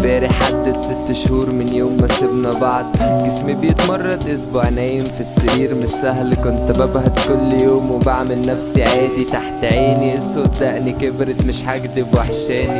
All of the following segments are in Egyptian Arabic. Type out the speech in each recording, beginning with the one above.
امبارح عدت ست شهور من يوم ما سيبنا بعض جسمي بيتمرد اسبوع نايم في السرير مش سهل كنت ببهت كل يوم وبعمل نفسي عادي تحت عيني اسود دقني كبرت مش هكدب وحشاني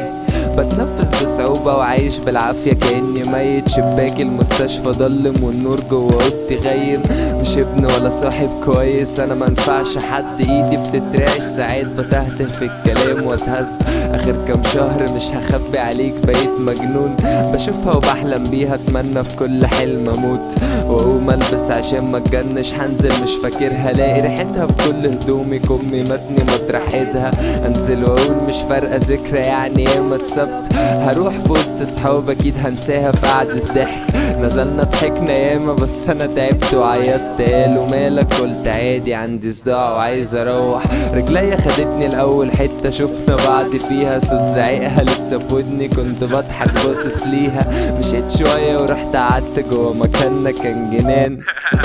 بتنفس بصعوبة وعايش بالعافية كأني ميت شباك المستشفى ضلم والنور جوه اوضتي غيم مش ابن ولا صاحب كويس انا منفعش حد ايدي بتترعش ساعات بتهته في الكلام واتهز اخر كام شهر مش هخبي عليك بقيت مجنون بشوفها وبحلم بيها اتمنى في كل حلم اموت واقوم البس عشان ما اتجنش هنزل مش فاكرها الاقي ريحتها في كل هدومي كمي متني مطرح ايدها انزل واقول مش فارقه ذكرى يعني ياما اتسبت هروح في وسط صحاب اكيد هنساها في قعدة ضحك نزلنا ضحكنا ياما بس انا تعبت وعيطت قالوا مالك قلت عادي عندي صداع وعايز اروح رجليا خدتني الاول حتة شفنا بعض فيها صوت زعيقها لسه في ودني كنت بضحك باصص ليها مشيت شوية ورحت قعدت جوا مكاننا كان جنان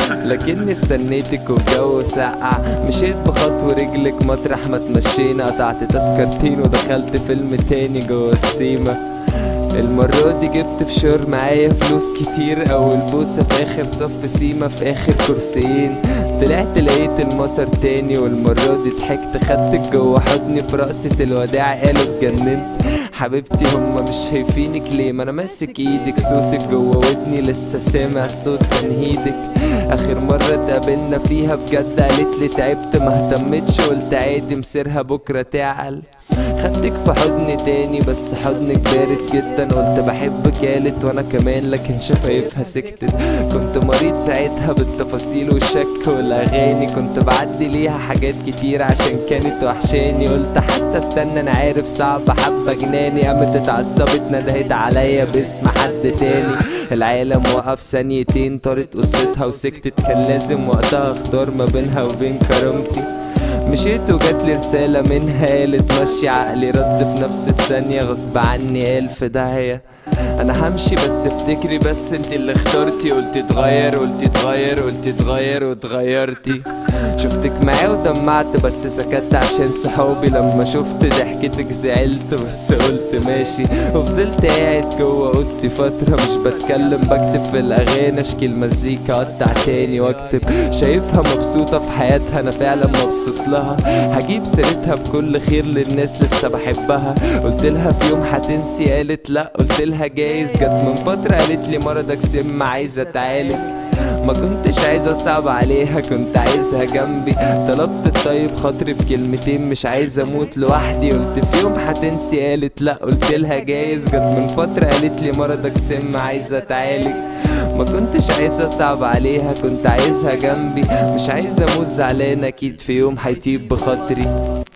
لكني استنيتك والجو سقع مشيت بخطوة رجلك مطرح ما تمشينا قطعت تذكرتين ودخلت فيلم تاني جوا السيما المرة دي جبت في شور معايا فلوس كتير أول بوسة في آخر صف سيما في آخر كرسيين طلعت لقيت المطر تاني والمرة دي ضحكت خدتك جوا حضني في رقصة الوداع قالوا اتجننت حبيبتي هما مش شايفينك ليه ما انا ماسك ايدك صوتك جوا ودني لسه سامع صوت تنهيدك اخر مرة اتقابلنا فيها بجد قالت لي تعبت ما اهتمتش قلت عادي مسيرها بكرة تعقل خدتك في حضني تاني بس حضنك بارد جدا قلت بحبك قالت وانا كمان لكن شفايفها سكتت كنت مريض ساعتها بالتفاصيل والشك والاغاني كنت بعدي ليها حاجات كتير عشان كانت وحشاني قلت حتى استنى انا عارف صعب حبة جناني قامت اتعصبت ندهت عليا باسم حد تاني العالم وقف ثانيتين طارت قصتها وسكتت كان لازم وقتها اختار ما بينها وبين كرامتي مشيت وجات لي رسالة منها قالت مشي عقلي رد في نفس الثانية غصب عني قال في داهية انا همشي بس افتكري بس انت اللي اخترتي قلتي اتغير قلتي اتغير قلتي اتغير واتغيرتي شفتك معاه ودمعت بس سكت عشان صحابي لما شفت ضحكتك زعلت بس قلت ماشي وفضلت قاعد جوه اوضتي فترة مش بتكلم بكتب في الاغاني اشكي المزيكا اقطع تاني واكتب شايفها مبسوطة في حياتها انا فعلا مبسوط لها هجيب سيرتها بكل خير للناس لسه بحبها قلت لها في يوم هتنسي قالت لا قلت لها جايز جت من فترة قالت لي مرضك سم عايزة اتعالج ما كنتش عايز اصعب عليها كنت عايزها جنبي طلبت الطيب خاطري بكلمتين مش عايز اموت لوحدي قلت في يوم هتنسي قالت لا قلت لها جايز جت من فترة قالت لي مرضك سم عايزة اتعالج ما كنتش عايز اصعب عليها كنت عايزها جنبي مش عايز اموت زعلان اكيد في يوم هيطيب بخاطري